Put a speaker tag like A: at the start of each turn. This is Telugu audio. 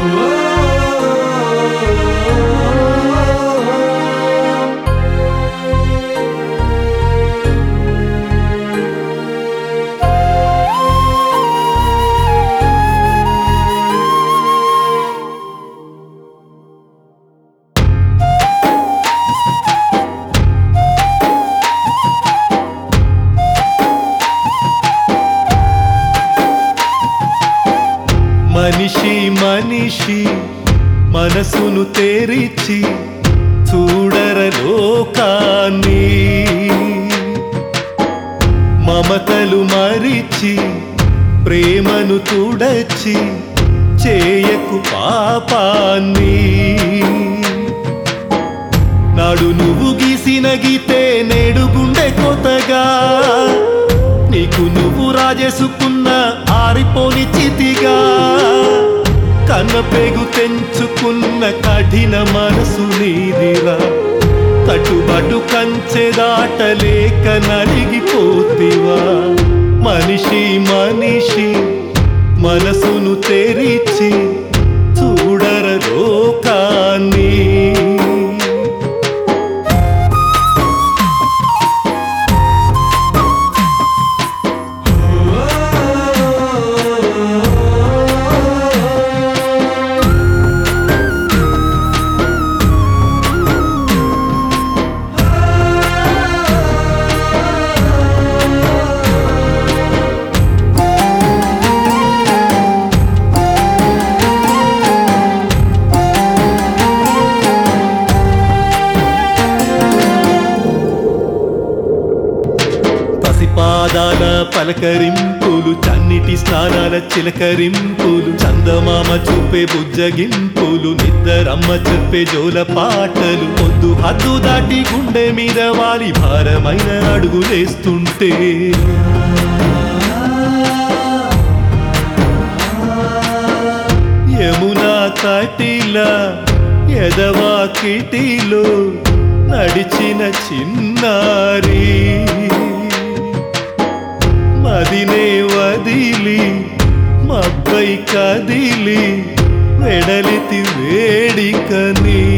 A: మనిషి మనిషి మనసును తెరిచి చూడర లోకాన్ని మమతలు మరిచి ప్రేమను తుడచి చేయకు పాపాన్ని నాడు నువ్వు గీసిన గీతే నేడు గుండె కొత్తగా నీకు నువ్వు రాజేసుకున్న ఆరిపోని చితిగా కన్నపెగు తెంచుకున్న కఠిన మనసు నీదిరా తటుబటు కంచె దాటలేక నలిగిపోతివా మనిషి మనిషి మనసును తెరిచి చూడర లోకాన్ని పసిపాదాల పలకరింపులు చన్నిటి స్నానాల చిలకరింపులు చందమామ చూపే బుజ్జగింపులు నిద్దరమ్మ చెప్పే జోల పాటలు పొద్దు హద్దు దాటి గుండె మీద వాలి భారమైన అడుగులేస్తుంటే యమునా తటిలా ఎదవా కిటిలో నడిచిన చిన్నారి మదినే వదిలి మబ్బై కదిలి వెడలితి వేడికని